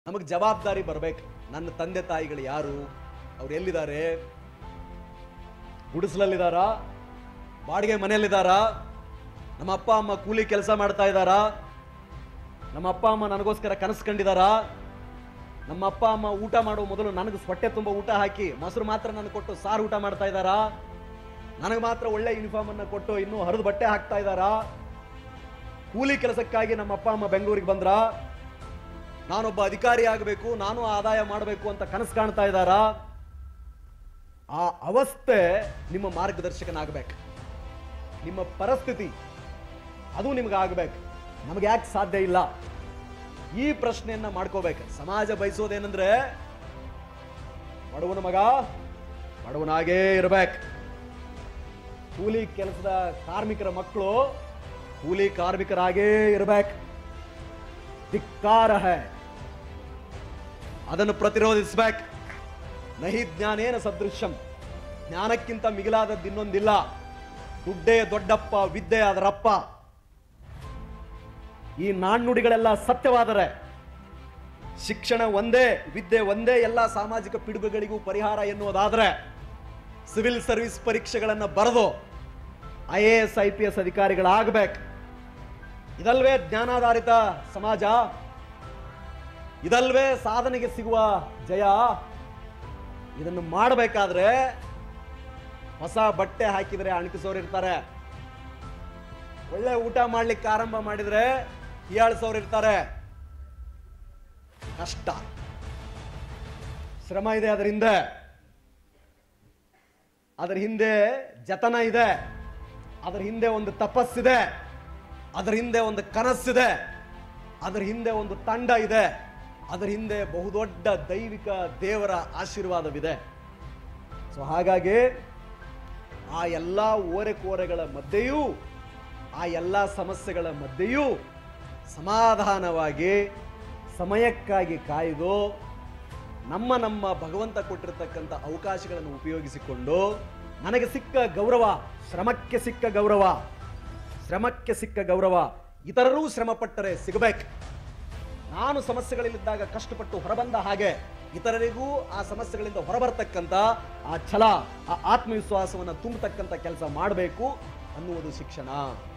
ನಮಗೆ ಜವಾಬ್ದಾರಿ ಬರ್ಬೇಕು ನನ್ನ ತಂದೆ ತಾಯಿಗಳು ಯಾರು ಅವ್ರು ಎಲ್ಲಿದ್ದಾರೆ ಗುಡಿಸಲಲ್ಲಿದ್ದಾರಾ ಬಾಡಿಗೆ ಮನೆಯಲ್ಲಿದ್ದಾರಾ ನಮ್ಮ ಅಪ್ಪ ಅಮ್ಮ ಕೂಲಿ ಕೆಲಸ ಮಾಡ್ತಾ ಇದ್ದಾರಾ ನಮ್ಮ ಅಪ್ಪ ಅಮ್ಮ ನನಗೋಸ್ಕರ ಕನಸು ಕಂಡಿದ್ದಾರಾ ನಮ್ಮ ಅಪ್ಪ ಅಮ್ಮ ಊಟ ಮಾಡುವ ಮೊದಲು ನನಗೆ ಹೊಟ್ಟೆ ತುಂಬ ಊಟ ಹಾಕಿ ಮೊಸರು ಮಾತ್ರ ನನಗೆ ಕೊಟ್ಟು ಸಾರು ಊಟ ಮಾಡ್ತಾ ಇದ್ದಾರಾ ನನಗೆ ಮಾತ್ರ ಒಳ್ಳೆ ಯೂನಿಫಾರ್ಮ್ ಅನ್ನ ಕೊಟ್ಟು ಇನ್ನೂ ಹರಿದು ಬಟ್ಟೆ ಹಾಕ್ತಾ ಇದ್ದಾರಾ ಕೂಲಿ ಕೆಲಸಕ್ಕಾಗಿ ನಮ್ಮ ಅಪ್ಪ ಅಮ್ಮ ಬೆಂಗಳೂರಿಗೆ ಬಂದ್ರ ನಾನೊಬ್ಬ ಅಧಿಕಾರಿ ಆಗಬೇಕು ನಾನು ಆದಾಯ ಮಾಡಬೇಕು ಅಂತ ಕನಸು ಕಾಣ್ತಾ ಇದ್ದಾರಾ ಆ ಅವಸ್ಥೆ ನಿಮ್ಮ ಮಾರ್ಗದರ್ಶಕನಾಗಬೇಕು ನಿಮ್ಮ ಪರಿಸ್ಥಿತಿ ಅದು ನಿಮ್ಗೆ ಆಗ್ಬೇಕು ನಮ್ಗೆ ಯಾಕೆ ಸಾಧ್ಯ ಇಲ್ಲ ಈ ಪ್ರಶ್ನೆಯನ್ನ ಮಾಡ್ಕೋಬೇಕು ಸಮಾಜ ಬಯಸೋದೇನಂದ್ರೆ ಬಡವನ ಮಗ ಬಡವನಾಗೇ ಇರ್ಬೇಕು ಕೂಲಿ ಕೆಲಸದ ಕಾರ್ಮಿಕರ ಮಕ್ಕಳು ಕೂಲಿ ಕಾರ್ಮಿಕರಾಗೇ ಇರ್ಬೇಕು ಧಿಕ್ಕಾರ ಹೈ ಅದನ್ನು ಪ್ರತಿರೋಧಿಸ್ಬೇಕು ನಹಿ ಜ್ಞಾನೇನ ಸದೃಶ್ಯಂ ಜ್ಞಾನಕ್ಕಿಂತ ಮಿಗಿಲಾದದ್ದು ಇನ್ನೊಂದಿಲ್ಲ ದುಡ್ಡೇ ದೊಡ್ಡಪ್ಪ ವಿದ್ಯೆ ಅದರಪ್ಪ ಈ ನಾಣ್ಣುಡಿಗಳೆಲ್ಲ ಸತ್ಯವಾದರೆ ಶಿಕ್ಷಣ ಒಂದೇ ವಿದ್ಯೆ ಒಂದೇ ಎಲ್ಲ ಸಾಮಾಜಿಕ ಪಿಡುಗುಗಳಿಗೂ ಪರಿಹಾರ ಎನ್ನುವುದಾದ್ರೆ ಸಿವಿಲ್ ಸರ್ವಿಸ್ ಪರೀಕ್ಷೆಗಳನ್ನು ಬರೆದು I A S I P S ಅಧಿಕಾರಿಗಳಾಗಬೇಕು ಇದಲ್ವೇ ಜ್ಞಾನಾಧಾರಿತ ಸಮಾಜ ಇದಲ್ವೇ ಸಾಧನೆಗೆ ಸಿಗುವ ಜಯ ಇದನ್ನು ಮಾಡಬೇಕಾದ್ರೆ ಹೊಸ ಬಟ್ಟೆ ಹಾಕಿದ್ರೆ ಅಣಕಿಸೋರು ಇರ್ತಾರೆ ಒಳ್ಳೆ ಊಟ ಮಾಡ್ಲಿಕ್ಕೆ ಆರಂಭ ಮಾಡಿದ್ರೆ ಹೀಯಾಳಿಸೋರು ಇರ್ತಾರೆ ಕಷ್ಟ ಶ್ರಮ ಇದೆ ಅದರ ಹಿಂದೆ ಅದರ ಹಿಂದೆ ಜತನ ಇದೆ ಅದರ ಹಿಂದೆ ಒಂದು ತಪಸ್ಸಿದೆ ಅದರ ಹಿಂದೆ ಒಂದು ಕನಸಿದೆ ಅದರ ಹಿಂದೆ ಒಂದು ತಂಡ ಇದೆ ಅದರ ಹಿಂದೆ ಬಹುದೊಡ್ಡ ದೈವಿಕ ದೇವರ ಆಶೀರ್ವಾದವಿದೆ ಸೊ ಹಾಗಾಗಿ ಆ ಎಲ್ಲ ಓರೆಕೋರೆಗಳ ಮಧ್ಯೆಯೂ ಆ ಎಲ್ಲ ಸಮಸ್ಯೆಗಳ ಮಧ್ಯೆಯೂ ಸಮಾಧಾನವಾಗಿ ಸಮಯಕ್ಕಾಗಿ ಕಾಯ್ದು ನಮ್ಮ ನಮ್ಮ ಭಗವಂತ ಕೊಟ್ಟಿರತಕ್ಕಂಥ ಅವಕಾಶಗಳನ್ನು ಉಪಯೋಗಿಸಿಕೊಂಡು ನನಗೆ ಸಿಕ್ಕ ಗೌರವ ಶ್ರಮಕ್ಕೆ ಸಿಕ್ಕ ಗೌರವ ಶ್ರಮಕ್ಕೆ ಸಿಕ್ಕ ಗೌರವ ಇತರರೂ ಶ್ರಮಪಟ್ಟರೆ ಸಿಗಬೇಕು ನಾನು ಸಮಸ್ಯೆಗಳಲ್ಲಿದ್ದಾಗ ಕಷ್ಟಪಟ್ಟು ಹೊರಬಂದ ಹಾಗೆ ಇತರರಿಗೂ ಆ ಸಮಸ್ಯೆಗಳಿಂದ ಹೊರಬರ್ತಕ್ಕಂಥ ಆ ಛಲ ಆ ಆತ್ಮವಿಶ್ವಾಸವನ್ನು ತುಂಬತಕ್ಕಂಥ ಕೆಲಸ ಮಾಡಬೇಕು ಅನ್ನುವುದು ಶಿಕ್ಷಣ